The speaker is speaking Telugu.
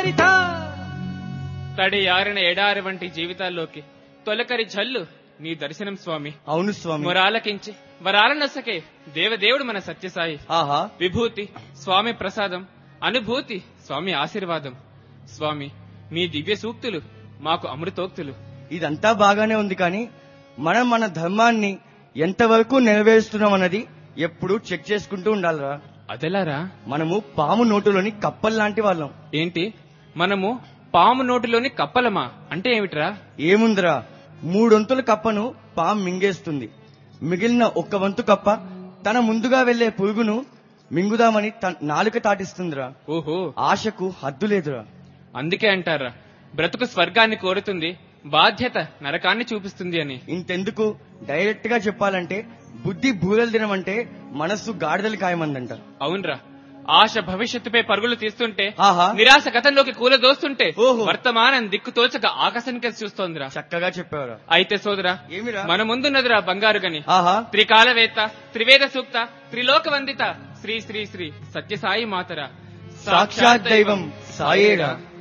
చరిత తడి ఆరిన ఎడారి వంటి జీవితాల్లోకి తొలకరి జల్లు నీ దర్శనం స్వామి అవును స్వామి మొరాలకించి వరాలనొసకే దేవదేవుడు మన సత్యసాయి ఆహా విభూతి స్వామి ప్రసాదం అనుభూతి స్వామి ఆశీర్వాదం స్వామి మీ దివ్య సూక్తులు మాకు అమృతోక్తులు ఇదంతా బాగానే ఉంది కానీ మనం మన ధర్మాన్ని ఎంతవరకు నెరవేరుస్తున్నాం అన్నది ఎప్పుడు చెక్ చేసుకుంటూ ఉండాలిరా అదెలారా మనము పాము నోటులోని కప్పల్లాంటి వాళ్ళం ఏంటి మనము పాము నోటిలోని కప్పలమా అంటే ఏమిట్రా ఏముందిరా మూడొంతుల కప్పను పాము మింగేస్తుంది మిగిలిన ఒక్క వంతు కప్ప తన ముందుగా వెళ్లే పురుగును మింగుదామని తన నాలుక తాటిస్తుందిరా ఓహో ఆశకు హద్దు లేదురా అందుకే అంటారా బ్రతుకు స్వర్గాన్ని కోరుతుంది బాధ్యత నరకాన్ని చూపిస్తుంది అని ఇంతెందుకు డైరెక్ట్ గా చెప్పాలంటే బుద్ధి బూరలు తినమంటే మనస్సు గాడిదలు కాయమందంట అవునరా ఆశ భవిష్యత్తుపై పరుగులు తీస్తుంటే ఆహా నిరాశ గతంలోకి కూలదోస్తుంటే ఓహో. వర్తమానం దిక్కు తోచక ఆకాశానికి కలిసి చూస్తోందిరా చక్కగా చెప్పావురా అయితే సోదరా ఏమిరా మన ముందున్నదిరా బంగారు గని ఆహా త్రికాలవేత్త త్రివేద సూక్త త్రిలోక వందిత శ్రీ శ్రీ శ్రీ సత్యసాయి మాతర సాక్షాత్ దైవం సాయేరా